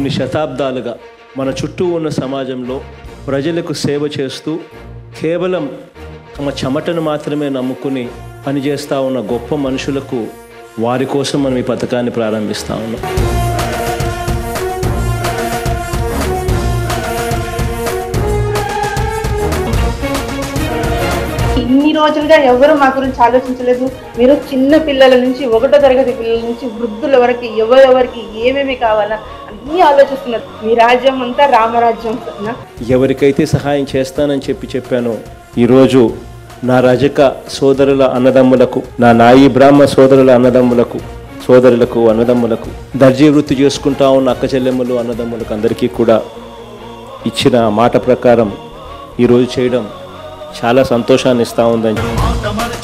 కొన్ని శతాబ్దాలుగా మన చుట్టూ ఉన్న సమాజంలో ప్రజలకు సేవ చేస్తూ కేవలం తమ చెమటను మాత్రమే నమ్ముకుని పనిచేస్తూ ఉన్న గొప్ప మనుషులకు వారి కోసం మనం ఈ పథకాన్ని ప్రారంభిస్తూ ఉన్నాం ఇన్ని రోజులుగా ఎవరు మా గురించి ఆలోచించలేదు మీరు చిన్న పిల్లల నుంచి ఒకటో తరగతి పిల్లల నుంచి వృద్ధుల వరకు ఎవరెవరికి ఏమేమి కావాలా అన్నీ ఆలోచిస్తున్నారు మీ రాజ్యం అంతా రామరాజ్యం అన్న ఎవరికైతే సహాయం చేస్తానని చెప్పి చెప్పానో ఈరోజు నా రజక సోదరుల అన్నదమ్ములకు నా నాయి బ్రాహ్మ సోదరుల అన్నదమ్ములకు సోదరులకు అన్నదమ్ములకు దర్జీ వృత్తి చేసుకుంటా ఉన్న అక్క చెల్లెమ్మలు అన్నదమ్ములకు అందరికీ కూడా ఇచ్చిన మాట ప్రకారం ఈరోజు చేయడం చాలా సంతోషాన్ని ఇస్తూ ఉందని మాట మరచి